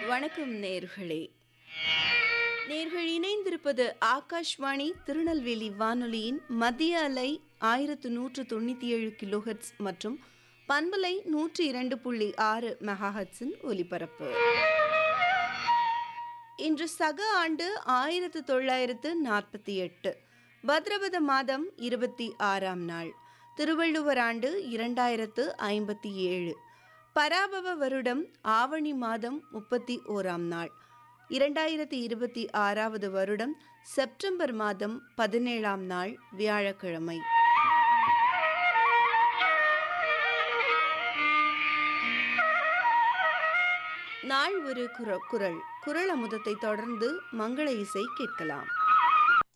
வணக்கம் நேர்களே நேர்கள் இணைந்திருப்பது ஆகாஷ்வாணி திருநெல்வேலி வானொலியின் மத்திய அலை ஆயிரத்து நூற்று தொண்ணூற்றி ஏழு கிலோஹெட்ஸ் மற்றும் பண்பலை நூற்றி இரண்டு புள்ளி ஆறு மெகாஹட்ஸின் ஒலிபரப்பு இன்று சக ஆண்டு ஆயிரத்து தொள்ளாயிரத்து நாற்பத்தி எட்டு பத்ரபத மாதம் இருபத்தி ஆறாம் நாள் திருவள்ளுவர் ஆண்டு இரண்டாயிரத்து ஐம்பத்தி ஏழு பராபவ வருடம் ஆவணி மாதம் முப்பத்தி ஓராம் நாள் இரண்டாயிரத்தி இருபத்தி ஆறாவது வருடம் செப்டம்பர் மாதம் பதினேழாம் நாள் வியாழக்கிழமை நாள் ஒரு குர குரல் குரல் அமுதத்தை தொடர்ந்து மங்கள இசை கேட்கலாம்